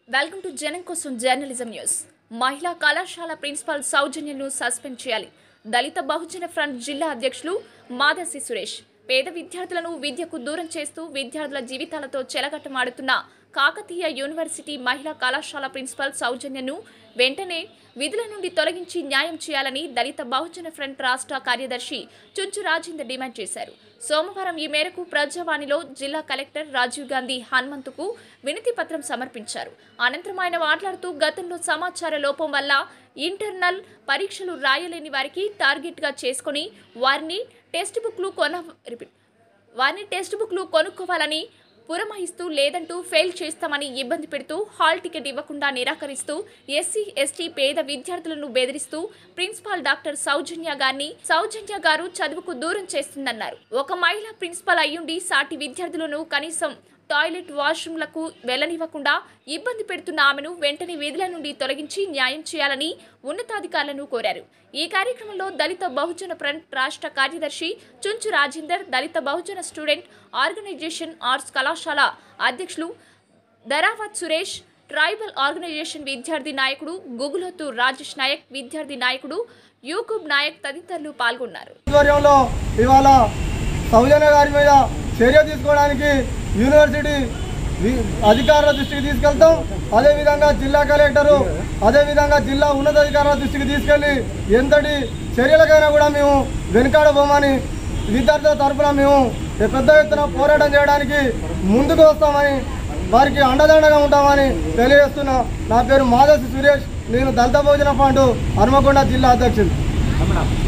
welcome to జనం కోసం journalism news మహిళా కళాశాల ప్రిన్సిపాల్ సౌజన్యను సస్పెండ్ చేయాలి దళిత బహుజన ఫ్రంట్ జిల్లా అధ్యక్షులు మాదసి సురేష్ పేద విద్యార్థులను విద్యకు దూరం చేస్తూ విద్యార్థుల జీవితాలతో చెలగట్టమాడుతున్న కాకతీయ యూనివర్సిటీ మహిళా కళాశాల ప్రిన్సిపల్ సౌజన్యను వెంటనే విధుల నుండి తొలగించి న్యాయం చేయాలని దళిత బహుజన ఫ్రంట్ రాష్ట్ర కార్యదర్శి చుంచు రాజేందర్ డిమాండ్ చేశారు సోమవారం ఈ మేరకు ప్రజావాణిలో జిల్లా కలెక్టర్ రాజీవ్ గాంధీ హనుమంతుకు వినతి పత్రం సమర్పించారు అనంతరం ఆయన మాట్లాడుతూ గతంలో సమాచార లోపం వల్ల ఇంటర్నల్ పరీక్షలు రాయలేని వారికి టార్గెట్గా చేసుకొని వారిని టెక్స్ట్ బుక్లు కొన రిపీట్ వారిని టెక్స్ట్ బుక్లు కొనుక్కోవాలని పురమాయిస్తూ లేదంటూ ఫెయిల్ చేస్తామని ఇబ్బంది పెడుతూ హాల్ టికెట్ ఇవ్వకుండా నిరాకరిస్తూ ఎస్సీ ఎస్టీ పేద విద్యార్థులను బెదిరిస్తూ ప్రిన్సిపాల్ డాక్టర్ సౌజన్య గారిని సౌజన్య గారు చదువుకు దూరం చేస్తుందన్నారు ఒక మహిళ ప్రిన్సిపల్ అయ్యుండి సాటి విద్యార్థులను కనీసం టాయిలెట్ వాష్రూమ్లకు వెళ్లనివ్వకుండా ఇబ్బంది పెడుతున్న ఆమెను వెంటనే విధుల నుండి తొలగించి న్యాయం చేయాలని ఉన్నతాధికారులను కోరారు ఈ కార్యక్రమంలో దళిత బహుజన ఫ్రంట్ రాష్ట్ర కార్యదర్శి Chunchu Rajender Dalit Bahujan student organisation arts కళాశాల అధ్యక్షులు దరావత్ సురేష్ ట్రైబల్ ఆర్గనైజేషన్ విద్యార్థి నాయకుడు గుగులోతు రాజేష్ నాయక్ విద్యార్థి నాయకుడు యూకుబ్ నాయక్ తదితరులు పాల్గొన్నారు ఆధ్వర్యంలో ఇవాళ సౌజన్య గారి మీద చర్య తీసుకోవడానికి యూనివర్సిటీ వి- అధికారుల దృష్టికి తీసుకెళ్తాం అదేవిధంగా జిల్లా కలెక్టరు అదేవిధంగా జిల్లా ఉన్నతాధికారుల దృష్టికి తీసుకెళ్లి ఎంతటి చర్యలకైనా కూడా మేము వెనుకాడబోమని విద్యార్థుల తరఫున మేము పెద్ద ఎత్తున పోరాటం చేయడానికి ముందుకు వస్తామని వారికి అండదండగా ఉంటామని తెలియజేస్తున్నా నా పేరు మాధవి సురేష్ నేను దళిత భోజన ఫండ్ హనుమకొండ జిల్లా అధ్యక్షుడు